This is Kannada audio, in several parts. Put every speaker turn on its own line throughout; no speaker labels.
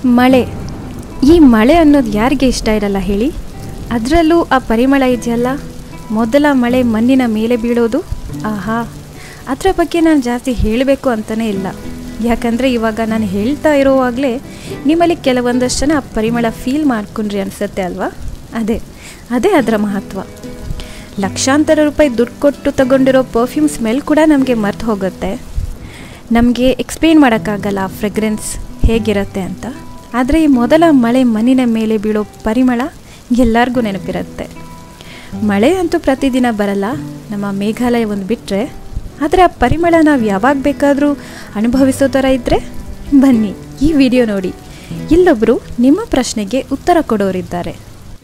ಮಳೆ ಈ ಮಳೆ ಅನ್ನೋದು ಯಾರಿಗೆ ಇಷ್ಟ ಇರಲ್ಲ ಹೇಳಿ ಅದರಲ್ಲೂ ಆ ಪರಿಮಳ ಇದೆಯಲ್ಲ ಮೊದಲ ಮಳೆ ಮಣ್ಣಿನ ಮೇಲೆ ಬೀಳೋದು ಆಹಾ ಅದರ ಬಗ್ಗೆ ನಾನು ಜಾಸ್ತಿ ಹೇಳಬೇಕು ಅಂತಲೇ ಇಲ್ಲ ಯಾಕಂದರೆ ಇವಾಗ ನಾನು ಹೇಳ್ತಾ ಇರೋವಾಗಲೇ ನಿಮ್ಮಲ್ಲಿ ಕೆಲವೊಂದಷ್ಟು ಜನ ಆ ಪರಿಮಳ ಫೀಲ್ ಮಾಡ್ಕೊಂಡ್ರಿ ಅನಿಸುತ್ತೆ ಅಲ್ವಾ ಅದೇ ಅದೇ ಅದರ ಮಹತ್ವ ಲಕ್ಷಾಂತರ ರೂಪಾಯಿ ದುಡ್ಡು ಕೊಟ್ಟು ತಗೊಂಡಿರೋ ಪರ್ಫ್ಯೂಮ್ ಸ್ಮೆಲ್ ಕೂಡ ನಮಗೆ ಮರ್ತು ಹೋಗುತ್ತೆ ನಮಗೆ ಎಕ್ಸ್ಪ್ಲೇನ್ ಮಾಡೋಕ್ಕಾಗಲ್ಲ ಆ ಫ್ರೆಗ್ರೆನ್ಸ್ ಹೇಗಿರುತ್ತೆ ಅಂತ ಆದರೆ ಈ ಮೊದಲ ಮಳೆ ಮಣ್ಣಿನ ಮೇಲೆ ಬೀಳೋ ಪರಿಮಳ ಎಲ್ಲರಿಗೂ ನೆನಪಿರುತ್ತೆ ಮಳೆ ಅಂತೂ ಪ್ರತಿದಿನ ಬರಲ್ಲ ನಮ್ಮ ಮೇಘಾಲಯ ಒಂದು ಬಿಟ್ಟರೆ ಆದರೆ ಆ ಪರಿಮಳ ನಾವು ಯಾವಾಗ ಬೇಕಾದರೂ ಅನುಭವಿಸೋ ಥರ ಇದ್ದರೆ ಬನ್ನಿ ಈ ವಿಡಿಯೋ ನೋಡಿ ಇಲ್ಲೊಬ್ಬರು ನಿಮ್ಮ ಪ್ರಶ್ನೆಗೆ ಉತ್ತರ ಕೊಡೋರಿದ್ದಾರೆ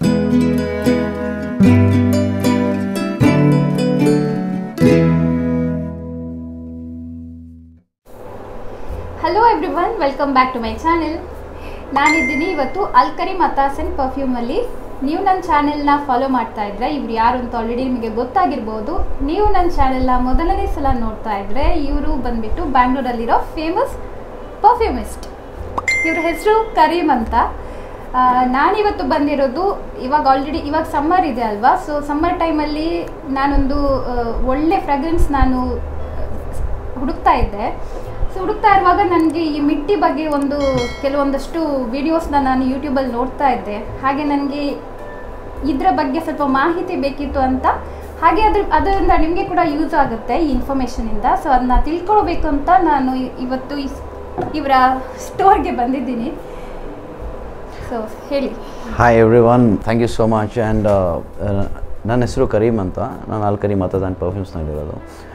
hello everyone welcome back to my channel ನಾನಿದ್ದೀನಿ ಇವತ್ತು ಅಲ್ಕರಿ ಮತಾಸನ್ ಪರ್ಫ್ಯೂಮಲ್ಲಿ ನೀವು ನನ್ನ ಚಾನೆಲ್ನ ಫಾಲೋ ಮಾಡ್ತಾ ಇದ್ರೆ ಇವ್ರು ಯಾರು ಅಂತ ಆಲ್ರೆಡಿ ನಿಮಗೆ ಗೊತ್ತಾಗಿರ್ಬೋದು ನೀವು ನನ್ನ ಚಾನೆಲ್ನ ಮೊದಲನೇ ಸಲ ನೋಡ್ತಾ ಇದ್ರೆ ಇವರು ಬಂದ್ಬಿಟ್ಟು ಬ್ಯಾಂಗ್ಳೂರಲ್ಲಿರೋ ಫೇಮಸ್ ಪರ್ಫ್ಯೂಮಿಸ್ಟ್ ಇವ್ರ ಹೆಸರು ಕರೀಮ್ ಅಂತ ಆ, ನಾನಿವತ್ತು ಬಂದಿರೋದು ಇವಾಗ ಆಲ್ರೆಡಿ ಇವಾಗ ಸಮ್ಮರ್ ಇದೆ ಅಲ್ವಾ ಸೊ ಸಮ್ಮರ್ ಟೈಮಲ್ಲಿ ನಾನೊಂದು ಆ, ಒಳ್ಳೆ ಫ್ರೆಗ್ರೆನ್ಸ್ ನಾನು ಹುಡುಕ್ತಾ ಇದ್ದೆ ಸೊ ಹುಡುಕ್ತಾ ಇರುವಾಗ ನನಗೆ ಈ ಮಿಟ್ಟಿ ಬಗ್ಗೆ ಒಂದು ಕೆಲವೊಂದಷ್ಟು ವಿಡಿಯೋಸ್ನ ನಾನು ಯೂಟ್ಯೂಬಲ್ಲಿ ನೋಡ್ತಾ ಇದ್ದೆ ಹಾಗೆ ನನಗೆ ಇದರ ಬಗ್ಗೆ ಸ್ವಲ್ಪ ಮಾಹಿತಿ ಬೇಕಿತ್ತು ಅಂತ ಹಾಗೆ ಅದ್ರ ಅದರಿಂದ ನಿಮಗೆ ಕೂಡ ಯೂಸ್ ಆಗುತ್ತೆ ಈ ಇನ್ಫಾರ್ಮೇಷನಿಂದ ಸೊ ಅದನ್ನ ತಿಳ್ಕೊಳ್ಬೇಕು ಅಂತ ನಾನು ಇ- ಇವತ್ತು ಈ ಸ್- ಇವರ ಸ್ಟೋರ್ಗೆ ಬಂದಿದ್ದೀನಿ ಸೊ ಹೇಳಿ
hi everyone thank you so much and ನನ್ನ ಹೆಸರು ಕರೀಮ್ ಅಂತ ನಾನು ಆಲ್ ಕರೀಮ್ ಮತದ ಆ್ಯಂಡ್ ಪರ್ಫ್ಯೂಮ್ಸ್ನಲ್ಲಿರೋದು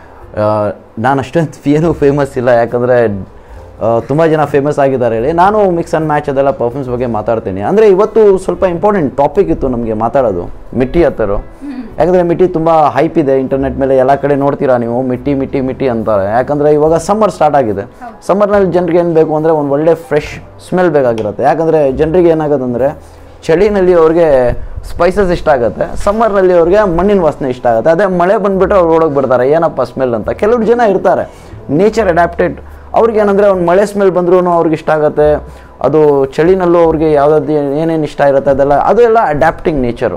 ನಾನು ಅಷ್ಟೊಂದು ಏನೂ ಫೇಮಸ್ ಇಲ್ಲ ಯಾಕಂದರೆ ತುಂಬ ಜನ ಫೇಮಸ್ ಆಗಿದ್ದಾರೆ ಹೇಳಿ ನಾನು ಮಿಕ್ಸ್ ಆ್ಯಂಡ್ ಮ್ಯಾಚ್ ಅದೆಲ್ಲ ಪರ್ಫ್ಯೂಮ್ಸ್ ಬಗ್ಗೆ ಮಾತಾಡ್ತೀನಿ ಅಂದರೆ ಇವತ್ತು ಸ್ವಲ್ಪ ಇಂಪಾರ್ಟೆಂಟ್ ಟಾಪಿಕ್ ಇತ್ತು ನಮಗೆ ಮಾತಾಡೋದು ಮಿಟ್ಟಿ ಹತ್ತರು ಯಾಕಂದರೆ ಮಿಟ್ಟಿ ತುಂಬ ಹೈಪ್ ಇದೆ ಇಂಟರ್ನೆಟ್ ಮೇಲೆ ಎಲ್ಲ ಕಡೆ ನೋಡ್ತೀರಾ ನೀವು ಮಿಟ್ಟಿ ಮಿಟ್ಟಿ ಮಿಟ್ಟಿ ಅಂತಾರೆ ಯಾಕಂದರೆ ಇವಾಗ ಸಮ್ಮರ್ ಸ್ಟಾರ್ಟ್ ಆಗಿದೆ ಸಮ್ಮರ್ನಲ್ಲಿ ಜನರಿಗೆ ಏನು ಬೇಕು ಅಂದರೆ ಒಂದು ಒಳ್ಳೆ ಫ್ರೆಶ್ ಸ್ಮೆಲ್ ಬೇಕಾಗಿರುತ್ತೆ ಯಾಕಂದರೆ ಜನರಿಗೆ ಏನಾಗೋದಂದರೆ ಚಳಿನಲ್ಲಿ ಅವ್ರಿಗೆ ಸ್ಪೈಸಸ್ ಇಷ್ಟ ಆಗುತ್ತೆ ಸಮ್ಮರ್ನಲ್ಲಿ ಅವ್ರಿಗೆ ಮಣ್ಣಿನ ವಾಸನೆ ಇಷ್ಟ ಆಗುತ್ತೆ ಅದೇ ಮಳೆ ಬಂದುಬಿಟ್ಟು ಅವ್ರು ಓಡೋಗಿ ಬಿಡ್ತಾರೆ ಏನಪ್ಪ ಸ್ಮೆಲ್ ಅಂತ ಕೆಲವ್ರು ಜನ ಇರ್ತಾರೆ ನೇಚರ್ ಅಡ್ಯಾಪ್ಟೆಡ್ ಅವ್ರಿಗೆ ಏನಂದರೆ ಒಂದು ಮಳೆ ಸ್ಮೆಲ್ ಬಂದ್ರೂ ಅವ್ರಿಗೆ ಇಷ್ಟ ಆಗುತ್ತೆ ಅದು ಚಳಿನಲ್ಲೂ ಅವ್ರಿಗೆ ಯಾವುದಾದ್ರು ಏನೇನು ಇಷ್ಟ ಇರುತ್ತೆ ಅದೆಲ್ಲ ಅದು ಎಲ್ಲ ಅಡ್ಯಾಪ್ಟಿಂಗ್ ನೇಚರು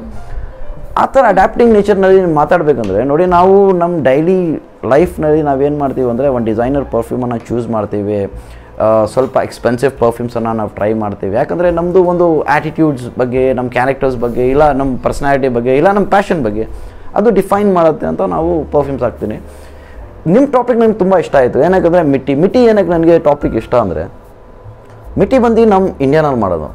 ಆ ಥರ ಅಡ್ಯಾಪ್ಟಿಂಗ್ ನೇಚರ್ನಲ್ಲಿ ಮಾತಾಡಬೇಕಂದ್ರೆ ನೋಡಿ ನಾವು ನಮ್ಮ ಡೈಲಿ ಲೈಫ್ನಲ್ಲಿ ನಾವೇನು ಮಾಡ್ತೀವಿ ಅಂದರೆ ಒಂದು ಡಿಸೈನರ್ ಪರ್ಫ್ಯೂಮನ್ನು ಚೂಸ್ ಮಾಡ್ತೀವಿ ಆ, ಸ್ವಲ್ಪ ಎಕ್ಸ್ಪೆನ್ಸಿವ್ ಪರ್ಫ್ಯೂಮ್ಸನ್ನು ನಾವು ಟ್ರೈ ಮಾಡ್ತೀವಿ ಯಾಕಂದರೆ ನಮ್ಮದು ಒಂದು ಆ್ಯಟಿಟ್ಯೂಡ್ಸ್ ಬಗ್ಗೆ ನಮ್ಮ ಕ್ಯಾರೆಕ್ಟರ್ಸ್ ಬಗ್ಗೆ ಇಲ್ಲ ನಮ್ಮ ಪರ್ಸ್ನಾಲಿಟಿ ಬಗ್ಗೆ ಇಲ್ಲ ನಮ್ಮ ಪ್ಯಾಷನ್ ಬಗ್ಗೆ ಅದು ಡಿಫೈನ್ ಮಾಡುತ್ತೆ ಅಂತ ನಾವು ಪರ್ಫ್ಯೂಮ್ಸ್ ಹಾಕ್ತೀನಿ ನಿಮ್ಮ ಟಾಪಿಕ್ ನನಗೆ ತುಂಬ ಇಷ್ಟ ಆಯಿತು ಏನಕ್ಕಂದರೆ ಮಿಟ್ಟಿ ಮಿಟ್ಟಿ ಏನಕ್ಕೆ ನನಗೆ ಟಾಪಿಕ್ ಇಷ್ಟ ಅಂದರೆ ಮಿಟ್ಟಿ ಬಂದು ನಮ್ಮ ಇಂಡಿಯಾನಲ್ಲಿ ಮಾಡೋದು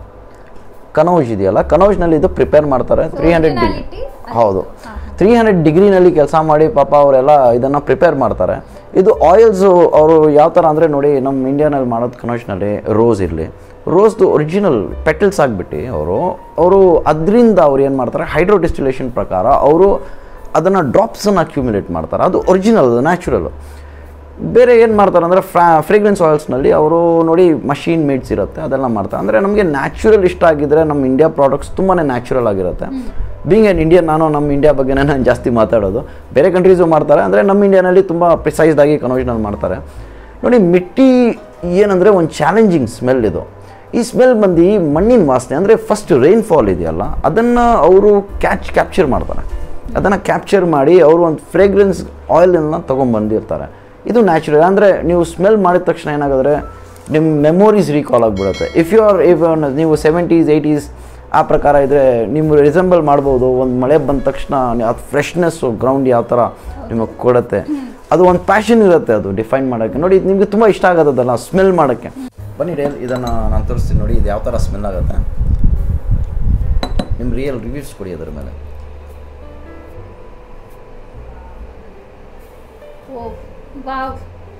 ಕನೌಜ್ ಇದೆಯಲ್ಲ ಕನೌಜ್ನಲ್ಲಿ ಇದು ಪ್ರಿಪೇರ್ ಮಾಡ್ತಾರೆ ತ್ರೀ ಹಂಡ್ರೆಡ್ ಡಿಗ್ರಿ
originality
ಹೌದು ತ್ರೀ ಹಂಡ್ರೆಡ್ ಡಿಗ್ರಿನಲ್ಲಿ ಕೆಲಸ ಮಾಡಿ ಪಾಪ ಅವರೆಲ್ಲ ಇದನ್ನು ಪ್ರಿಪೇರ್ ಮಾಡ್ತಾರೆ ಇದು ಆಯಿಲ್ಸು ಅವರು ಯಾವ ಥರ ಅಂದರೆ ನೋಡಿ ನಮ್ಮ ಇಂಡಿಯಾನಲ್ಲಿ ಮಾಡೋದು ಕನೋಜ್ನಲ್ಲಿ ರೋಸ್ ಇರಲಿ ರೋಸ್ದು ಒರಿಜಿನಲ್ ಪೆಟಲ್ಸ್ ಆಗಿಬಿಟ್ಟು ಅವರು ಅವರು ಅದರಿಂದ ಅವ್ರು ಏನು ಮಾಡ್ತಾರೆ ಹೈಡ್ರೋ ಡಿಸ್ಟಿಲೇಷನ್ ಪ್ರಕಾರ ಅವರು ಅದನ್ನು ಡ್ರಾಪ್ಸನ್ನು ಅಕ್ಯುಮುಲೇಟ್ ಮಾಡ್ತಾರೆ ಅದು ಒರಿಜಿನಲ್ ನ್ಯಾಚುರಲ್ ಬೇರೆ ಏನು ಮಾಡ್ತಾರೆ ಅಂದರೆ ಫ್ರಾ ಫ್ರೇಗ್ರೆನ್ಸ್ ಆಯಿಲ್ಸ್ನಲ್ಲಿ ಅವರು ನೋಡಿ ಮಷೀನ್ ಮೇಡ್ಸ್ ಇರುತ್ತೆ ಅದೆಲ್ಲ ಮಾಡ್ತಾರೆ ಅಂದರೆ ನಮಗೆ ನ್ಯಾಚುರಲ್ ಇಷ್ಟ ಆಗಿದ್ರೆ ನಮ್ಮ ಇಂಡಿಯಾ ಪ್ರಾಡಕ್ಟ್ಸ್ ತುಂಬಾ ನ್ಯಾಚುರಲ್ ಆಗಿರುತ್ತೆ ಬೀಂಗ್ ಎನ್ ಇಂಡಿಯನ್ ನಾನು ನಮ್ಮ ಇಂಡಿಯಾ ಬಗ್ಗೆನೇ ನಾನು ಜಾಸ್ತಿ ಮಾತಾಡೋದು ಬೇರೆ ಕಂಟ್ರೀಸು ಮಾಡ್ತಾರೆ ಅಂದರೆ ನಮ್ಮ ಇಂಡಿಯಾನಲ್ಲಿ ತುಂಬ ಪ್ರಿಸೈಸ್ಡಾಗಿ ಕನ್ವರ್ಷನಲ್ಲಿ ಮಾಡ್ತಾರೆ ನೋಡಿ ಮಿಟ್ಟಿ ಏನಂದರೆ ಒಂದು ಚಾಲೆಂಜಿಂಗ್ ಸ್ಮೆಲ್ ಇದು ಈ ಸ್ಮೆಲ್ ಬಂದು ಮಣ್ಣಿನ ವಾಸನೆ ಅಂದರೆ ಫಸ್ಟ್ ರೈನ್ಫಾಲ್ ಇದೆಯಲ್ಲ ಅದನ್ನು ಅವರು ಕ್ಯಾಚ್ ಕ್ಯಾಪ್ಚರ್ ಮಾಡ್ತಾರೆ ಅದನ್ನು ಕ್ಯಾಪ್ಚರ್ ಮಾಡಿ ಅವರು ಒಂದು ಫ್ರೇಗ್ರೆನ್ಸ್ ಆಯಿಲನ್ನು ತೊಗೊಂಬಂದಿರ್ತಾರೆ ಇದು ನ್ಯಾಚುರಲ್ ಅಂದರೆ ನೀವು ಸ್ಮೆಲ್ ಮಾಡಿದ ತಕ್ಷಣ ಏನಾಗಿದ್ರೆ ನಿಮ್ಮ ಮೆಮೊರೀಸ್ ರೀಕಾಲ್ ಆಗಿಬಿಡುತ್ತೆ ಇಫ್ ಯು ಆರ್ ಇಫ್ ನೀವು ಸೆವೆಂಟೀಸ್ ಏಯ್ಟೀಸ್ ಆ ಪ್ರಕಾರ ಇದ್ದರೆ ನೀವು ರಿಸೆಂಬಲ್ ಮಾಡ್ಬೋದು ಒಂದು ಮಳೆ ಬಂದ ತಕ್ಷಣ ಅದು ಫ್ರೆಶ್ನೆಸ್ಸು ಗ್ರೌಂಡ್ ಯಾವ ಥರ ನಿಮಗೆ ಕೊಡುತ್ತೆ ಅದು ಒಂದು ಪ್ಯಾಷನ್ ಇರುತ್ತೆ ಅದು ಡಿಫೈನ್ ಮಾಡೋಕ್ಕೆ ನೋಡಿ ಇದು ನಿಮಗೆ ತುಂಬ ಇಷ್ಟ ಆಗೋದಲ್ಲ ಸ್ಮೆಲ್ ಮಾಡೋಕ್ಕೆ ಬನ್ನಿ ಡೇಲ್ ಇದನ್ನು ನಾನು ತೋರಿಸ್ತೀನಿ ನೋಡಿ ಇದು ಯಾವ ಥರ ಸ್ಮೆಲ್ ಆಗುತ್ತೆ ನಿಮ್ಮ ರಿಯಲ್ ರಿವ್ಯೂಸ್ ಕೊಡಿ ಅದರ ಮೇಲೆ
ಓ ವಾವ್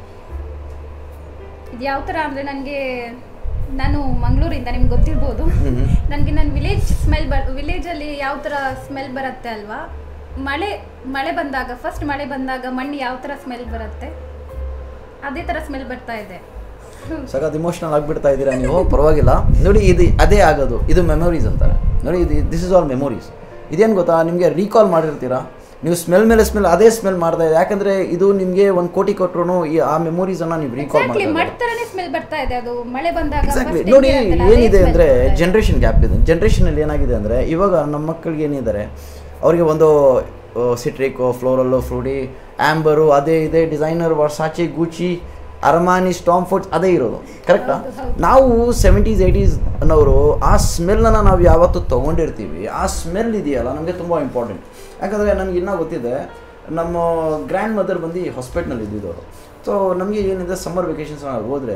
ಇದು ಯಾವ ಥರ ಅಂದರೆ ನನಗೆ ನಾನು ಮಂಗಳೂರಿಂದ ನಿಮ್ಗೆ ಗೊತ್ತಿರ್ಬೋದು ನನಗೆ ನನ್ನ ವಿಲೇಜ್ ಸ್ಮೆಲ್ ಬ ವಿಲೇಜಲ್ಲಿ ಯಾವ ಥರ ಸ್ಮೆಲ್ ಬರುತ್ತೆ ಅಲ್ವಾ ಮಳೆ ಮಳೆ ಬಂದಾಗ ಫಸ್ಟ್ ಮಳೆ ಬಂದಾಗ ಮಣ್ಣು ಯಾವ ಥರ ಸ್ಮೆಲ್ ಬರುತ್ತೆ ಅದೇ ಥರ ಸ್ಮೆಲ್ ಬರ್ತಾ ಇದೆ
ಸಖತ್ ಇಮೋಷ್ನಲ್ ಆಗಿಬಿಡ್ತಾ ಇದ್ದೀರಾ ನೀವು ಪರವಾಗಿಲ್ಲ ನೋಡಿ ಇದು ಅದೇ ಆಗೋದು ಇದು ಮೆಮೊರೀಸ್ ಅಂತಾರೆ ನೋಡಿ ಇದು ದಿಸ್ ಇಸ್ ಆಲ್ ಮೆಮೊರೀಸ್ ಇದೇನು ಗೊತ್ತಾ ನಿಮಗೆ ರೀಕಾಲ್ ಮಾಡಿರ್ತೀರಾ ನೀವು ಸ್ಮೆಲ್ ಮೇಲೆ ಸ್ಮೆಲ್ ಅದೇ ಸ್ಮೆಲ್ ಮಾಡ್ತಾ ಇದೆ ಯಾಕಂದ್ರೆ ಇದು ನಿಮಗೆ ಒಂದು ಕೋಟಿ ಕೊಟ್ಟರು ಈ ಆ ಮೆಮೊರೀಸನ್ನು ನೀವು ರೀಕಾಲ್
ಎಕ್ಸಾಕ್ಟ್ಲಿ
ಮಾಡ್ತಾ
ಮಡ್ ತರನೇ ಸ್ಮೆಲ್ ಬರ್ತಾ ಇದೆ ಅದು ಮಳೆ ಬಂದಾಗ
ಎಕ್ಸಾಕ್ಟ್ಲಿ
first
ನೋಡಿ
ಹೆಂಗಿರತ್ತಲ್ಲ, ಅದೇ
ಏನಿದೆ
smell
ಅಂದರೆ
ಬರ್ತಾ ಇದೆ.
ಜನ್ರೇಷನ್ ಗ್ಯಾಪ್ ಇದೆ ಜನ್ರೇಷನಲ್ಲಿ ಏನಾಗಿದೆ ಅಂದರೆ ಇವಾಗ ನಮ್ಮ ಮಕ್ಕಳಿಗೆ ಏನಿದ್ದಾರೆ ಅವರಿಗೆ ಒಂದು ಸಿಟ್ರಿಕೋ ಫ್ಲೋರಲ್ಲು ಫ್ರೂಡಿ ಆ್ಯಂಬರು ಅದೇ ಇದೆ ಡಿಸೈನರ್ ವರ್ಸಾಚಿ ಗೂಚಿ ಅರಮಾನಿ ಸ್ಟಾಮ್ ಫುಡ್ಸ್ ಅದೇ ಇರೋದು ಕರೆಕ್ಟಾ
ಹೌದು, ಹೌದು.
ನಾವು ಸೆವೆಂಟೀಸ್ ಏಯ್ಟೀಸ್ ಅನ್ನೋರು ಆ ಸ್ಮೆಲ್ನ ನಾವು ಯಾವತ್ತೂ ತೊಗೊಂಡಿರ್ತೀವಿ ಆ ಸ್ಮೆಲ್ ಇದೆಯಲ್ಲ ನಮಗೆ ತುಂಬ ಇಂಪಾರ್ಟೆಂಟ್ ಯಾಕಂದರೆ ನನಗೆ ಇನ್ನೂ ಗೊತ್ತಿದೆ ನಮ್ಮ ಗ್ರ್ಯಾಂಡ್ ಮದರ್ ಬಂದು ಹಾಸ್ಪಿಟ್ಲಲ್ಲಿ ಇದ್ದಿದ್ದವರು ಸೊ ನಮಗೆ ಏನಿದೆ ಸಮ್ಮರ್ ವೆಕೇಷನ್ಸ್ ಹೋದರೆ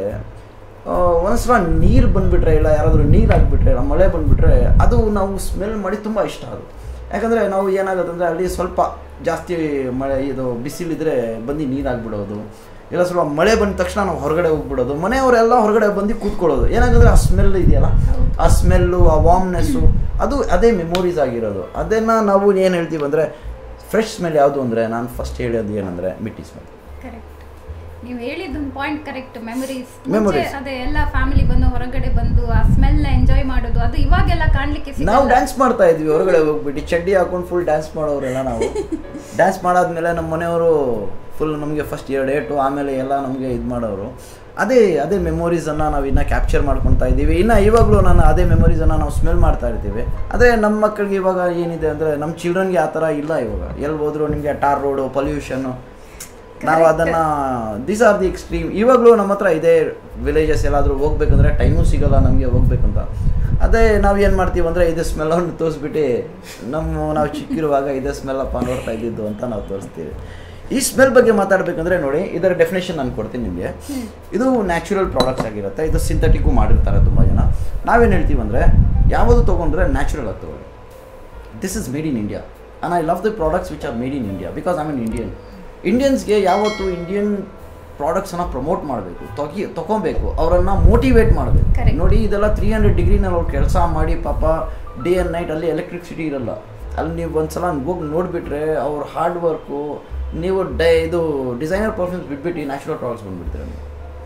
ಒಂದ್ಸಲ ನೀರು ಬಂದುಬಿಟ್ರೆ ಇಲ್ಲ ಯಾರಾದರೂ ನೀರು ಆಗಿಬಿಟ್ರೆ ಇಲ್ಲ ಮಳೆ ಬಂದುಬಿಟ್ರೆ ಅದು ನಾವು ಸ್ಮೆಲ್ ಮಾಡಿ ತುಂಬ ಇಷ್ಟ ಅದು ಯಾಕಂದರೆ ನಾವು ಏನಾಗುತ್ತೆ ಅಂದರೆ ಅಲ್ಲಿ ಸ್ವಲ್ಪ ಜಾಸ್ತಿ ಮಳೆ ಇದು ಬಿಸಿಲಿದ್ರೆ ಬಂದು ನೀರು ಆಗಿಬಿಡೋದು ಇಲ್ಲ ಸ್ವಲ್ಪ ಮಳೆ ಬಂದ ತಕ್ಷಣ ನಾವು ಹೊರಗಡೆ ಹೋಗ್ಬಿಡೋದು ಮನೆಯವರೆಲ್ಲ ಹೊರಗಡೆ ಬಂದು ಕೂತ್ಕೊಳ್ಳೋದು ಏನಾಗಂದ್ರೆ ಆ ಸ್ಮೆಲ್ ಇದೆಯಲ್ಲ ಆ ಸ್ಮೆಲ್ಲು ಆ ವಾಮ್ನೆಸ್ಸು ಅದು ಅದೇ ಮೆಮೊರೀಸ್ ಆಗಿರೋದು ಅದನ್ನು ನಾವು ಏನು ಹೇಳ್ತೀವಿ ಅಂದರೆ ಫ್ರೆಶ್ ಸ್ಮೆಲ್ ಯಾವುದು ಅಂದರೆ ನಾನು ಫಸ್ಟ್ ಹೇಳೋದು ಏನಂದರೆ ಮಿಟ್ಟಿ ಸ್ಮೆಲ್
ಕರೆಕ್ಟ್ ನೀವು ಹೇಳಿದ್ದೊಂದು ಪಾಯಿಂಟ್ ಕರೆಕ್ಟ್ ಮೆಮೊರೀಸ್
Memories.
ಅದೇ ಎಲ್ಲ ಫ್ಯಾಮಿಲಿ ಬಂದು ಹೊರಗಡೆ ಬಂದು ಆ ಸ್ಮೆಲ್ ನ ಎಂಜಾಯ್ ಮಾಡೋದು ಅದು ಇವಾಗೆಲ್ಲ ಕಾಣ್ಲಿಕ್ಕೆ
ನಾವು
ಸಿಗಲ್ಲ
ಡ್ಯಾನ್ಸ್ ಮಾಡ್ತಾ ಇದ್ವಿ ಹೊರಗಡೆ ಹೋಗ್ಬಿಟ್ಟು ಚಡ್ಡಿ ಹಾಕೊಂಡು ಫುಲ್ ಡ್ಯಾನ್ಸ್ ಮಾಡೋರೆಲ್ಲ ನಾವು ಡ್ಯಾನ್ಸ್ ಮಾಡಾದ್ಮೇಲೆ ನಮ್ಮ ಮನೆಯವರು ಫುಲ್ ನಮಗೆ ಫಸ್ಟ್ ಎರಡು ಏಟು ಆಮೇಲೆ ಎಲ್ಲ ನಮಗೆ ಇದು ಮಾಡೋರು ಅದೇ ಅದೇ ಮೆಮೊರೀಸನ್ನು ನಾವು ಇನ್ನೂ ಕ್ಯಾಪ್ಚರ್ ಮಾಡ್ಕೊತಾ ಇದ್ದೀವಿ ಇನ್ನು ಇವಾಗಲೂ ನಾನು ಅದೇ ಮೆಮೊರೀಸನ್ನು ನಾವು ಸ್ಮೆಲ್ ಮಾಡ್ತಾ ಇರ್ತೀವಿ ಅದೇ ನಮ್ಮ ಮಕ್ಕಳಿಗೆ ಇವಾಗ ಏನಿದೆ ಅಂದರೆ ನಮ್ಮ ಚಿಲ್ಡ್ರನ್ಗೆ ಆ ಥರ ಇಲ್ಲ ಇವಾಗ ಎಲ್ಲಿ ಹೋದ್ರು ನಿಮಗೆ ಟಾರ್ ರೋಡು ಪೊಲ್ಯೂಷನ್ನು ನಾವು ಅದನ್ನು ದೀಸ್ ಆರ್ ದಿ ಎಕ್ಸ್ಟ್ರೀಮ್ ಇವಾಗಲೂ ನಮ್ಮ ಹತ್ರ ಇದೆ ವಿಲೇಜಸ್ ಎಲ್ಲಾದರೂ ಹೋಗ್ಬೇಕಂದ್ರೆ ಟೈಮು ಸಿಗಲ್ಲ ನಮಗೆ ಹೋಗ್ಬೇಕಂತ ಅದೇ ನಾವು ಏನು ಮಾಡ್ತೀವಿ ಅಂದರೆ ಇದೇ ಸ್ಮೆಲ್ಲನ್ನು ತೋರಿಸ್ಬಿಟ್ಟು ನಮ್ಮ ನಾವು ಚಿಕ್ಕಿರುವಾಗ ಇದೇ ಸ್ಮೆಲ್ಲಪ್ಪ ನೋಡ್ತಾ ಇದ್ದಿದ್ದು ಅಂತ ನಾವು ತೋರಿಸ್ತೀವಿ ಈ ಸ್ಮೆಲ್ ಬಗ್ಗೆ ಮಾತಾಡಬೇಕಂದ್ರೆ ನೋಡಿ ಇದರ ಡೆಫಿನೇಷನ್ ನಾನು ಕೊಡ್ತೀನಿ ನಿಮಗೆ ಇದು ನ್ಯಾಚುರಲ್ ಪ್ರಾಡಕ್ಟ್ಸ್ ಆಗಿರುತ್ತೆ ಇದು ಸಿಂಥೆಟಿಕ್ಕು ಮಾಡಿರ್ತಾರೆ ತುಂಬ ಜನ ನಾವೇನು ಹೇಳ್ತೀವಿ ಅಂದರೆ ಯಾವುದು ತೊಗೊಂಡ್ರೆ ನ್ಯಾಚುರಲ್ ಆಗಿ ತೊಗೊಳ್ಳಿ this is made in India and I love the products which are made in India because I mean Indian ಇಂಡಿಯನ್ಸ್ಗೆ ಯಾವತ್ತು ಇಂಡಿಯನ್ ಪ್ರಾಡಕ್ಟ್ಸನ್ನು ಪ್ರಮೋಟ್ ಮಾಡಬೇಕು ತೊಗಿ ತೊಗೊಬೇಕು ಅವರನ್ನು ಮೋಟಿವೇಟ್ ಮಾಡಬೇಕು
Correct.
ನೋಡಿ ಇದೆಲ್ಲ ತ್ರೀ ಹಂಡ್ರೆಡ್ ಡಿಗ್ರಿನಲ್ಲಿ ಅವ್ರು ಕೆಲಸ ಮಾಡಿ ಪಾಪ ಡೇ ಆ್ಯಂಡ್ ನೈಟ್ ಅಲ್ಲಿ ಎಲೆಕ್ಟ್ರಿಸಿಟಿ ಇರಲ್ಲ ಅಲ್ಲಿ ನೀವು ಒಂದ್ಸಲ ಹೋಗಿ ನೋಡಿಬಿಟ್ರೆ ಅವ್ರ ಹಾರ್ಡ್ ವರ್ಕು ನೀವು ಡೈ ಇದು ಡಿಸೈನರ್ ಪರ್ಫ್ಯೂಮ್ಸ್ ಬಿಟ್ಬಿಟ್ಟು ನ್ಯಾಚುರಲ್ ಪ್ರಾಡಕ್ಟ್ಸ್ ಬಂದುಬಿಡ್ತೀರ ನೀವು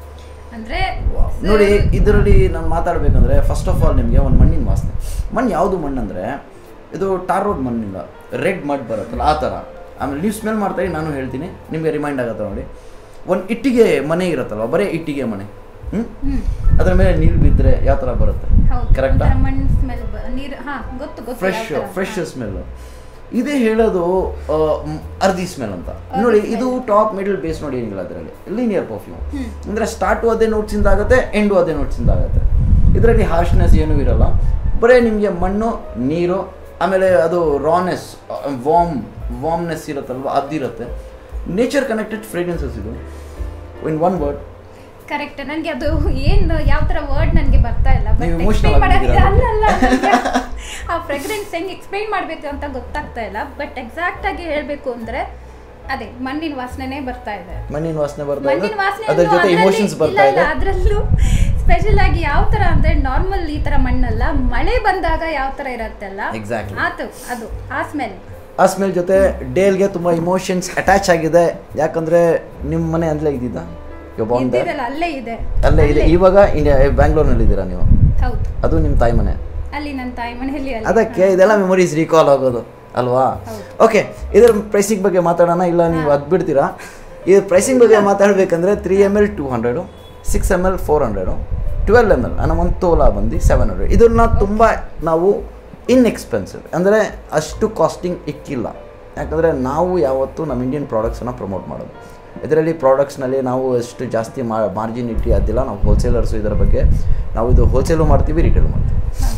ಅಂದ್ರೆ
ನೋಡಿ ಇದರಲ್ಲಿ ನಾನು ಮಾತಾಡಬೇಕಂದ್ರೆ ಫಸ್ಟ್ ಆಫ್ ಆಲ್ ನಿಮಗೆ ಒಂದು ಮಣ್ಣಿನ ವಾಸನೆ ಮಣ್ಣು ಯಾವುದು ಮಣ್ಣು ಅಂದರೆ ಇದು ಟಾರ್ ರೋಡ್ ಮಣ್ಣಿಲ್ಲ ರೆಡ್ ಮಡ್ ಬರುತ್ತಲ್ಲ ಆ ಥರ ಆಮೇಲೆ ನೀವು ಸ್ಮೆಲ್ ಮಾಡ್ತಾ ಇರಿ, ನಾನು ಹೇಳ್ತೀನಿ ನಿಮಗೆ ರಿಮೈಂಡ್ ಆಗುತ್ತೆ ನೋಡಿ ಒಂದು ಇಟ್ಟಿಗೆ ಮನೆ ಇರುತ್ತಲ್ವ ಬರೀ ಇಟ್ಟಿಗೆ ಮನೆ ಹ್ಞೂ
ಹ್ಮ್
ಅದ್ರ ಮೇಲೆ ನೀರು ಬಿದ್ದರೆ ಯಾವ ಥರ ಬರುತ್ತೆ
ಹೌದು
ಕರೆಕ್ಟಾ
ಒಂಥರ ಮಣ್ಣು ಸ್ಮೆಲ್ ನೀರು ಹಾ ಗೊತ್ತು ಗೊತ್ತು
ಫ್ರೆಶ್
ಯಾವ ಥರ.
ಫ್ರೆಶ್
ಹಾ.
ಸ್ಮೆಲ್ಲು ಇದೇ ಹೇಳೋದು ಆ, ಮ್, ಅರ್ಧಿ ಸ್ಮೆಲ್ ಅಂತ ನೋಡಿ ಇದು ಟಾಪ್ ಮಿಡಲ್ ಬೇಸ್ ನೋಡಿ ಏನಿಲ್ಲ ಅದರಲ್ಲಿ ಲೀನಿಯರ್ ಪರ್ಫ್ಯೂಮ್ ಅಂದರೆ ಸ್ಟಾರ್ಟು ಅದೇ ನೋಟ್ಸಿಂದ ಆಗುತ್ತೆ ಎಂಡು ಅದೇ ನೋಟ್ಸಿಂದ ಆಗುತ್ತೆ ಇದರಲ್ಲಿ ಹಾರ್ಶ್ನೆಸ್ ಏನೂ ಇರಲ್ಲ ಬರೀ ನಿಮಗೆ ಮಣ್ಣು ನೀರು ಆಮೇಲೆ ಅದು ರಾನೆಸ್ ವಾಮ್ ವಾಮ್ನೆಸ್ ಇರುತ್ತಲ್ವ ಅದಿರುತ್ತೆ ನೇಚರ್ ಕನೆಕ್ಟೆಡ್ ಫ್ರೇಗ್ರೆನ್ಸಸ್ ಇದು ಇನ್ ಒನ್ ವರ್ಡ್
ಕರೆಕ್ಟ್ ನನಗೆ ಅದು ಏನು ಯಾವ ಥರ ವರ್ಡ್ ನನಗೆ ಬರ್ತಾ ಇಲ್ಲ ಬಟ್
ನೀವು
ಎಕ್ಸ್ಪ್ಲೈನ್
emotional
ಮಾಡೋದಿಲ್ಲ
ಆಗಿದ್ದೀರಾ?
ಅಲ್ಲ ಅಲ್ಲ ನನ್ಗೆ ಆ ಫ್ರೆಗ್ರೆನ್ಸ್ ಹೆಂಗೆ ಎಕ್ಸ್ಪ್ಲೈನ್ ಮಾಡಬೇಕು ಅಂತ ಗೊತ್ತಾಗ್ತಾ ಇಲ್ಲ ಬಟ್ ಎಕ್ಸಾಕ್ಟ್ ಆಗಿ ಹೇಳಬೇಕು ಅಂದ್ರೆ ಅದೇ ಮಣ್ಣಿನ ವಾಸನೆನೇ ಬರ್ತಾ ಇದೆ
ಮಣ್ಣಿನ ವಾಸನೆ ಬರ್ತಾ ಇದೆ
ಮಣ್ಣಿನ ವಾಸನೆ
ಅದ್ರ ಜೊತೆ ಇಮೋಷನ್ಸ್ ಬರ್ತಾ ಇದೆ
ಅದರಲ್ಲೂ ಸ್ಪೆಷಲ್ ಆಗಿ ಯಾವ ತರ ಅಂದ್ರೆ ನಾರ್ಮಲ್ ಈ ತರ ಮಣ್ಣಲ್ಲ ಮಳೆ ಬಂದಾಗ ಯಾವ ತರ ಇರತ್ತಲ್ಲ
Exactly.
ಆತು ಅದು ಆ ಸ್ಮೆಲ್
ಆ ಸ್ಮೆಲ್ ಜೊತೆ ಡೇಲ್ಗೆ ತುಂಬ ಇಮೋಷನ್ಸ್ ಅಟ್ಯಾಚ್ ಆಗಿದೆ ಯಾಕಂದರೆ ನಿಮ್ಮ ಮನೆ ಅಲ್ಲೇ ಇದ್ದಿದ್ದ ಒಬ್ಬ ಒಂದೇ
ಇದ್ದಿರಲ್ಲ ಅಲ್ಲೇ ಇದೆ
ಅಲ್ಲೇ ಇದೆ ಇವಾಗ ಇಂಡಿಯಾ ಬ್ಯಾಂಗ್ಳೂರ್ನಲ್ಲಿ ಇದ್ದೀರಾ ನೀವು
ಹೌದು
ಅದು ನಿಮ್ಮ ತಾಯಿ ಮನೆ
ಅಲ್ಲಿ ನನ್ನ ತಾಯಿ ಮನೆಯಲ್ಲಿ ಅಲ್ಲಿ
ಅದಕ್ಕೆ ಇದೆಲ್ಲ ಮೆಮೊರೀಸ್ ರೀಕಾಲ್ ಆಗೋದು ಅಲ್ವಾ
ಹೌದು.
ಓಕೆ ಇದರ ಪ್ರೈಸಿಂಗ್ ಬಗ್ಗೆ ಮಾತಾಡೋಣ ಇಲ್ಲ ನೀವು ಅದು ಬಿಡ್ತೀರಾ ಇದು ಪ್ರೈಸಿಂಗ್ ಬಗ್ಗೆ ಮಾತಾಡಬೇಕಂದ್ರೆ three M L two hundred six M L four hundred twelve M L ಅನ್ನೋ ಒಂದು ತೋಲಾ ಬಂದು ಸೆವೆನ್ ಹಂಡ್ರೆಡ್ ಇದನ್ನ ತುಂಬ ನಾವು ಇನ್ಎಕ್ಸ್ಪೆನ್ಸಿವ್ ಅಂದರೆ ಅಷ್ಟು ಕಾಸ್ಟಿಂಗ್ ಇಕ್ಕಿಲ್ಲ ಯಾಕಂದರೆ ನಾವು ಯಾವತ್ತೂ ನಮ್ಮ ಇಂಡಿಯನ್ ಪ್ರಾಡಕ್ಟ್ಸನ್ನು ಪ್ರಮೋಟ್ ಮಾಡೋದು ಇದರಲ್ಲಿ ಪ್ರಾಡಕ್ಟ್ಸ್ನಲ್ಲಿ ನಾವು ಎಷ್ಟು ಜಾಸ್ತಿ ಮಾರ್ಜಿನ್ ಇಟ್ಟು ಅದಿಲ್ಲ ನಾವು ಹೋಲ್ಸೇಲರ್ಸು ಇದರ ಬಗ್ಗೆ ನಾವು ಇದು ಹೋಲ್ಸೇಲು ಮಾಡ್ತೀವಿ ರಿಟೇಲ್ ಮಾಡ್ತೀವಿ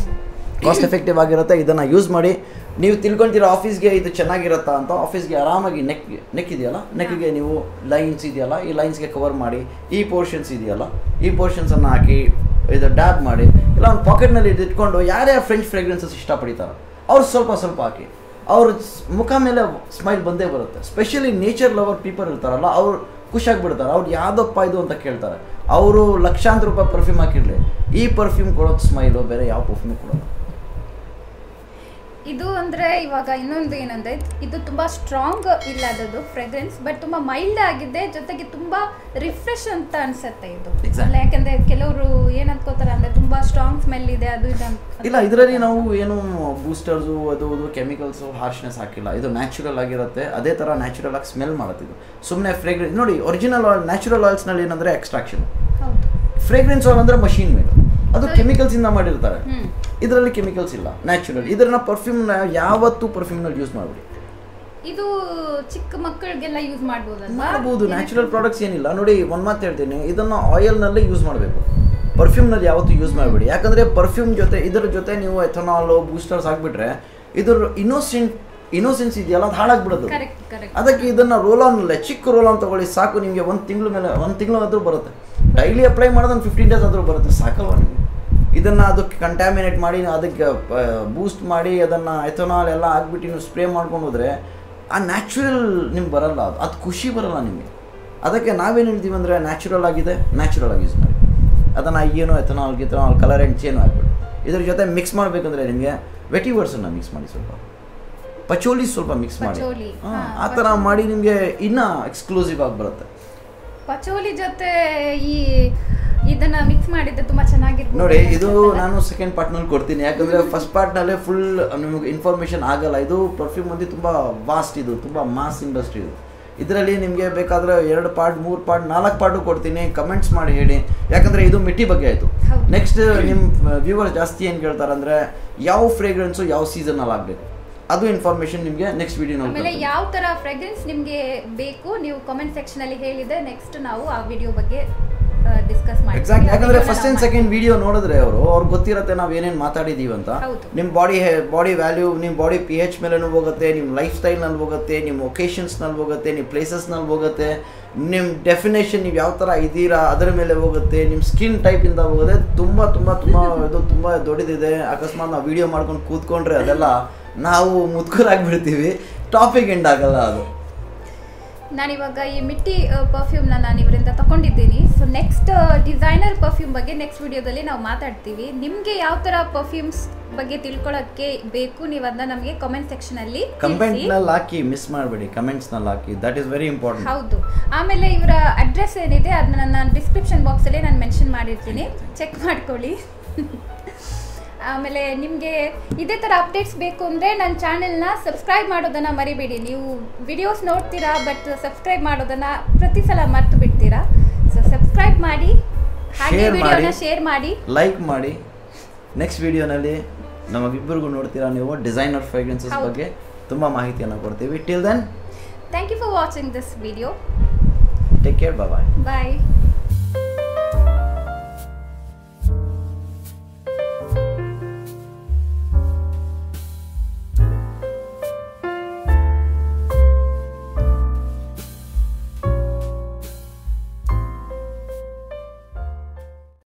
ಕಾಸ್ಟ್ ಎಫೆಕ್ಟಿವ್ ಆಗಿರುತ್ತೆ ಇದನ್ನು ಯೂಸ್ ಮಾಡಿ ನೀವು ತಿಳ್ಕೊಂತೀರ ಆಫೀಸ್ಗೆ ಇದು ಚೆನ್ನಾಗಿರುತ್ತಾ ಅಂತ ಆಫೀಸ್ಗೆ ಆರಾಮಾಗಿ ನೆಕ್ ನೆಕ್ ಇದೆಯಲ್ಲ ನೆಕ್ಗೆ ನೀವು ಲೈನ್ಸ್ ಇದೆಯಲ್ಲ ಈ ಲೈನ್ಸ್ಗೆ ಕವರ್ ಮಾಡಿ ಈ ಪೋರ್ಷನ್ಸ್ ಇದೆಯಲ್ಲ ಈ ಪೋರ್ಷನ್ಸನ್ನು ಹಾಕಿ ಇದು ಡ್ಯಾಬ್ ಮಾಡಿ ಇಲ್ಲ ಒಂದು ಪಾಕೆಟ್ನಲ್ಲಿ ಇದು ಇಟ್ಕೊಂಡು ಯಾರ್ಯಾರು ಫ್ರೆಂಚ್ ಫ್ರೇಗ್ರೆನ್ಸಸ್ ಇಷ್ಟಪಡ್ತಾರೆ ಅವ್ರು ಸ್ವಲ್ಪ ಸ್ವಲ್ಪ ಹಾಕಿ ಅವ್ರ ಸ್- ಮುಖ ಮೇಲೆ ಸ್ಮೈಲ್ ಬಂದೇ ಬರುತ್ತೆ ಸ್ಪೆಷಲಿ ನೇಚರ್ ಲವರ್ ಪೀಪಲ್ ಇರ್ತಾರಲ್ಲ ಅವ್ರು ಖುಷಿಯಾಗ್ಬಿಡ್ತಾರೆ ಅವ್ರು ಯಾವ್ದಪ್ಪ ಇದು ಅಂತ ಕೇಳ್ತಾರೆ ಅವರು ಲಕ್ಷಾಂತರ ರೂಪಾಯಿ ಪರ್ಫ್ಯೂಮ್ ಹಾಕಿರಲಿ ಈ ಪರ್ಫ್ಯೂಮ್ ಕೊಡೋದು ಸ್ಮೈಲು ಬೇರೆ ಯಾವ ಪರ್ಫ್ಯೂಮ್ ಕೊಡೋದು
ಇದು ಅಂದ್ರೆ ಇವಾಗ ಇನ್ನೊಂದು ಏನಂದ್ರೆ ಇದು ತುಂಬಾ ಸ್ಟ್ರಾಂಗ್ ಇಲ್ಲ ಅದದು ಫ್ರೆಗ್ರೆನ್ಸ್ ಬಟ್ ತುಂಬಾ ಮೈಲ್ಡ್ ಆಗಿದೆ ಜೊತೆಗೆ ತುಂಬಾ ರಿಫ್ರೆಶ್ ಅಂತ ಅನ್ಸುತ್ತೆ ಇದು
Exactly.
ಅಲ್ಲ ಯಾಕಂದ್ರೆ ಕೆಲವರು ಏನ್ ಅನ್ಕೋತಾರೆ ಅಂದ್ರೆ ತುಂಬಾ ಸ್ಟ್ರಾಂಗ್ ಸ್ಮೆಲ್ ಇದೆ ಅದು ಇದೆ ಅಂತ
ಇಲ್ಲ ಇದರಲ್ಲಿ ನಾವು ಏನು ಬೂಸ್ಟರ್ಸು ಅದು ಅದು ಕೆಮಿಕಲ್ಸು ಹಾರ್ಶ್ನೆಸ್ ಹಾಕಿಲ್ಲ ಇದು ನ್ಯಾಚುರಲ್ ಆಗಿರುತ್ತೆ ಅದೇ ಥರ ನ್ಯಾಚುರಲ್ ಆಗಿ ಸ್ಮೆಲ್ ಮಾಡುತ್ತೆ ಇದು ಸುಮ್ಮನೆ ಫ್ರೇಗ್ರೆನ್ಸ್ ನೋಡಿ ಒರಿಜಿನಲ್ ಆಯಿಲ್ ನ್ಯಾಚುರಲ್ ಆಯಿಲ್ಸ್ನಲ್ಲಿ ಏನಂದರೆ ಎಕ್ಸ್ಟ್ರಾಕ್ಷನ್
ಹೌದು
ಫ್ರೇಗ್ರೆನ್ಸ್ ಆಯಿಲ್ ಅಂದರೆ ಮಷೀನ್ ಮೇಲೆ ಅದು ಕೆಮಿಕಲ್ಸಿಂದ ಮಾಡಿರ್ತಾರೆ
ಹ್ಮ್
ಇದರಲ್ಲಿ ಕೆಮಿಕಲ್ಸ್ ಇಲ್ಲ ನ್ಯಾಚುರಲ್ ಇದನ್ನ ಪರ್ಫ್ಯೂಮ್ನ ಯಾವತ್ತೂ ಪರ್ಫ್ಯೂಮ್ನಲ್ಲಿ ಯೂಸ್ ಮಾಡಬೇಡಿ
ಇದು ಚಿಕ್ಕ ಮಕ್ಕಳಿಗೆಲ್ಲ ಯೂಸ್ ಮಾಡ್ಬೋದಲ್ವಾ
ಮಾಡ್ಬೋದು ನ್ಯಾಚುರಲ್ ಪ್ರಾಡಕ್ಟ್ಸ್ ಏನಿಲ್ಲ ನೋಡಿ ಒಂದು ಮಾತು ಹೇಳ್ತೀನಿ ಇದನ್ನು ಆಯಿಲ್ನಲ್ಲೇ ಯೂಸ್ ಮಾಡಬೇಕು ಪರ್ಫ್ಯೂಮ್ನಲ್ಲಿ ಯಾವತ್ತೂ ಯೂಸ್ ಮಾಡಬೇಡಿ ಯಾಕಂದರೆ ಪರ್ಫ್ಯೂಮ್ ಜೊತೆ ಇದರ ಜೊತೆ ನೀವು ಎಥನಾಲು ಬೂಸ್ಟರ್ಸ್ ಹಾಕ್ಬಿಟ್ರೆ ಇದ್ರ ಇನ್ನೋಸೆಂಟ್ ಇನ್ನೋಸೆನ್ಸ್ ಇದೆಯಲ್ಲ ಅದು ಹಾಳಾಗ್ಬಿಡೋದು
ಕರೆಕ್ಟ್ ಕರೆಕ್ಟ್
ಅದಕ್ಕೆ ಇದನ್ನು ರೋಲ್ ಆನ್ ಚಿಕ್ಕ ರೋಲ್ ಆನ್ ತಗೊಳ್ಳಿ ಸಾಕು ನಿಮಗೆ ಒಂದು ತಿಂಗಳ ಮೇಲೆ ಒಂದು ತಿಂಗಳು ಆದರೂ ಬರುತ್ತೆ ಡೈಲಿ ಅಪ್ಲೈ ಮಾಡೋದು ಒಂದು ಫಿಫ್ಟೀನ್ ಡೇಸ್ ಆದರೂ ಬರುತ್ತೆ ಸಾಕಲ್ವ ನಿಮಗೆ ಇದನ್ನು ಅದಕ್ಕೆ ಕಂಟ್ಯಾಮಿನೇಟ್ ಮಾಡಿ ಅದಕ್ಕೆ ಬೂಸ್ಟ್ ಮಾಡಿ ಅದನ್ನು ಎಥನಾಲ್ ಎಲ್ಲ ಹಾಕ್ಬಿಟ್ಟು ನೀವು ಸ್ಪ್ರೇ ಮಾಡ್ಕೊಂಡು ಹೋದರೆ ಆ ನ್ಯಾಚುರಲ್ ನಿಮ್ಗೆ ಬರಲ್ಲ ಅದು ಅದು ಖುಷಿ ಬರಲ್ಲ ನಿಮಗೆ ಅದಕ್ಕೆ ನಾವೇನು ಹೇಳ್ತೀವಿ ಅಂದರೆ ನ್ಯಾಚುರಲ್ ಆಗಿದೆ ನ್ಯಾಚುರಲ್ ಆಗಿ ಯೂಸ್ ಮಾಡಿ ಅದನ್ನು ಏನು ಎಥನಾಲ್ ಗಿಥನಾಲ್ ಕಲರ್ ಆ್ಯಂಡ್ ಚೇನು ಹಾಕ್ಬಿಟ್ಟು ಇದ್ರ ಜೊತೆ ಮಿಕ್ಸ್ ಮಾಡಬೇಕಂದ್ರೆ ನಿಮಗೆ ವೆಟಿವರ್ಸನ್ನು ಮಿಕ್ಸ್ ಮಾಡಿ ಸ್ವಲ್ಪ ಪಚೋಲಿ ಸ್ವಲ್ಪ ಮಿಕ್ಸ್ ಮಾಡಿ
ಪಚೋಲಿ,
ಹಾ,
ಹಾ,
ಆ ಥರ ಮಾಡಿ ನಿಮಗೆ ಇನ್ನೂ ಎಕ್ಸ್ಕ್ಲೂಸಿವ್ ಆಗಿ ಬರುತ್ತೆ
ಪಚೋಲಿ ಜೊತೆ ಈ ಇದನ್ನ ಮಿಕ್ಸ್ ಮಾಡಿದ್ರೆ ತುಂಬಾ ಚೆನ್ನಾಗಿರ್ಬೋದು
ನೋಡಿ
ಅಂತ
ಇದು
ಅನ್ಸುತ್ತಲ್ಲ?
ನಾನು ಸೆಕೆಂಡ್ ಪಾರ್ಟ್ನಲ್ಲಿ ಕೊಡ್ತೀನಿ ಯಾಕಂದರೆ ಫಸ್ಟ್ ಪಾರ್ಟ್ನಲ್ಲೇ ಫುಲ್ ನಿಮಗೆ ಇನ್ಫಾರ್ಮೇಷನ್ ಆಗಲ್ಲ ಇದು ಪರ್ಫ್ಯೂಮ್ ಮಂದಿ ತುಂಬ ವಾಸ್ಟ್ ಇದು ತುಂಬ ಮಾಸ್ ಇಂಡಸ್ಟ್ರಿ ಇದು ಇದರಲ್ಲಿ ನಿಮಗೆ ಬೇಕಾದರೆ ಎರಡು ಪಾರ್ಟ್ ಮೂರು ಪಾರ್ಟ್ ನಾಲ್ಕು ಪಾರ್ಟು ಕೊಡ್ತೀನಿ ಕಮೆಂಟ್ಸ್ ಮಾಡಿ ಹೇಳಿ ಯಾಕಂದರೆ ಇದು ಮಿಟ್ಟಿ ಬಗ್ಗೆ ಆಯಿತು
ಹೌದು.
ನೆಕ್ಸ್ಟ್ ನಿಮ್ಮ ವ್ಯೂವರ್ಸ್ ಜಾಸ್ತಿ ಏನು ಕೇಳ್ತಾರೆ ಅಂದರೆ ಯಾವ ಫ್ರೇಗ್ರೆನ್ಸು ಯಾವ ಸೀಸನಲ್ಲಿ ಆಗಬೇಕು ಅದು ಇನ್ಫಾರ್ಮೇಷನ್ ನಿಮಗೆ ನೆಕ್ಸ್ಟ್
ಆಮೇಲೆ
ವಿಡಿಯೋನಲ್ಲಿ
ಯಾವ ತರ ಫ್ರೆಗ್ರೆನ್ಸ್ ನಿಮ್ಗೆ ಬೇಕು ನೀವು ಕಾಮೆಂಟ್ ಸೆಕ್ಷನ್ ಅಲ್ಲಿ ಹೇಳಿದ್ರೆ ನೆಕ್ಸ್ಟ್ ನಾವು ಆ ವಿಡಿಯೋ ಬಗ್ಗೆ ಡಿಸ್ಕಸ್ ಮಾಡ್ತೀವಿ
ಎಕ್ಸಾಕ್ಟ್
ಆ
ಯಾಕಂದ್ರೆ
videoನ
ಫಸ್ಟ್
ನಾವು
ಅಂಡ್ ಸೆಕೆಂಡ್ ವಿಡಿಯೋ ನೋಡಿದ್ರೆ ಅವರು ಅವ್ರಿಗೆ ಗೊತ್ತಿರುತ್ತೆ ನಾವು ಏನೇನು ಮಾತಾಡಿದೀವಿ ಅಂತ
ಹೌದು.
ನಿಮ್ಮ ಬಾಡಿ ಬಾಡಿ ವ್ಯಾಲ್ಯೂ ನಿಮ್ಮ ಬಾಡಿ ಪಿ ಎಚ್ ಮೇಲೂ ಹೋಗುತ್ತೆ ನಿಮ್ಮ ಲೈಫ್ ಸ್ಟೈಲ್ನಲ್ಲಿ ಹೋಗುತ್ತೆ ನಿಮ್ಮ ಒಕೇಶನ್ಸ್ನಲ್ಲಿ ಹೋಗುತ್ತೆ ನಿಮ್ಮ ಪ್ಲೇಸಸ್ನಲ್ಲಿ ಹೋಗುತ್ತೆ ನಿಮ್ಮ ಡೆಫಿನೇಷನ್ ನೀವು ಯಾವ ಥರ ಇದ್ದೀರಾ ಅದರ ಮೇಲೆ ಹೋಗುತ್ತೆ ನಿಮ್ಮ ಸ್ಕಿನ್ ಟೈಪಿಂದ ಹೋಗುತ್ತೆ ತುಂಬ ತುಂಬ ತುಂಬ ಇದು ತುಂಬ ದೊಡ್ಡದಿದೆ ಅಕಸ್ಮಾತ್ ನಾವು ವಿಡಿಯೋ ಮಾಡ್ಕೊಂಡು ಕೂತ್ಕೊಂಡ್ರೆ ಅದೆಲ್ಲ ನಾವು ಮುತ್ಕರಾಗ್ಬಿಡ್ತೀವಿ ಟಾಪಿಕ್ ಎಂಡ್ ಆಗಲ್ಲ ಅದು
ನಾನಿವಾಗ ಈ ಮಿಟ್ಟಿ ಪರ್ಫ್ಯೂಮ್ನ ನಾನು ಇವರಿಂದ ತಗೊಂಡಿದ್ದೀನಿ ಸೊ ನೆಕ್ಸ್ಟ್ ಡಿಸೈನರ್ ಪರ್ಫ್ಯೂಮ್ ಬಗ್ಗೆ ನೆಕ್ಸ್ಟ್ ವಿಡಿಯೋದಲ್ಲಿ ನಾವು ಮಾತಾಡ್ತೀವಿ ನಿಮಗೆ ಯಾವ ಥರ ಪರ್ಫ್ಯೂಮ್ಸ್ ಬಗ್ಗೆ ತಿಳ್ಕೊಳ್ಳೋಕ್ಕೆ ಬೇಕು ನೀವು ಅದನ್ನ ನಮಗೆ ಕಾಮೆಂಟ್ ಸೆಕ್ಷನಲ್ಲಿ
ಕಮೆಂಟ್ನಲ್ಲಿ ಹಾಕಿ ಮಿಸ್ ಮಾಡಬೇಡಿ ಕಮೆಂಟ್ಸ್ನಲ್ಲಿ ಹಾಕಿ ದಟ್ ಈಸ್ ವೆರಿ ಇಂಪಾರ್ಟೆಂಟ್
ಹೌದು ಆಮೇಲೆ ಇವರ ಅಡ್ರೆಸ್ ಏನಿದೆ ಅದನ್ನ ನಾನು ಡಿಸ್ಕ್ರಿಪ್ಷನ್ ಬಾಕ್ಸಲ್ಲಿ ನಾನು ಮೆನ್ಷನ್ ಮಾಡಿರ್ತೀನಿ ಚೆಕ್ ಮಾಡ್ಕೊಳ್ಳಿ ಆಮೇಲೆ ನಿಮಗೆ ಇದೇ ಥರ ಅಪ್ಡೇಟ್ಸ್ ಬೇಕು ಅಂದರೆ ನನ್ನ ಚಾನೆಲ್ನ ಸಬ್ಸ್ಕ್ರೈಬ್ ಮಾಡೋದನ್ನು ಮರಿಬೇಡಿ ನೀವು ವಿಡಿಯೋಸ್ ನೋಡ್ತೀರಾ ಬಟ್ ಸಬ್ಸ್ಕ್ರೈಬ್ ಮಾಡೋದನ್ನು ಪ್ರತಿ ಸಲ ಮರ್ತು ಬಿಡ್ತೀರಾ ಸೊ ಸಬ್ಸ್ಕ್ರೈಬ್ ಮಾಡಿ ಹಾಗೆ
Share
ವಿಡಿಯೋನ
ಮಾಡಿ.
ಶೇರ್ ಮಾಡಿ
ಲೈಕ್ ಮಾಡಿ ನೆಕ್ಸ್ಟ್ ವಿಡಿಯೋನಲ್ಲಿ ನಮಗಿಬ್ಬರಿಗೂ ನೋಡ್ತೀರಾ ನೀವು ಡಿಸೈನರ್ ಫ್ರೇಗ್ರೆನ್ಸಸ್
ಹೌದು.
ಬಗ್ಗೆ ತುಂಬ ಮಾಹಿತಿಯನ್ನು ಕೊಡ್ತೀವಿ till then
thank you for watching this video
take care bye
bye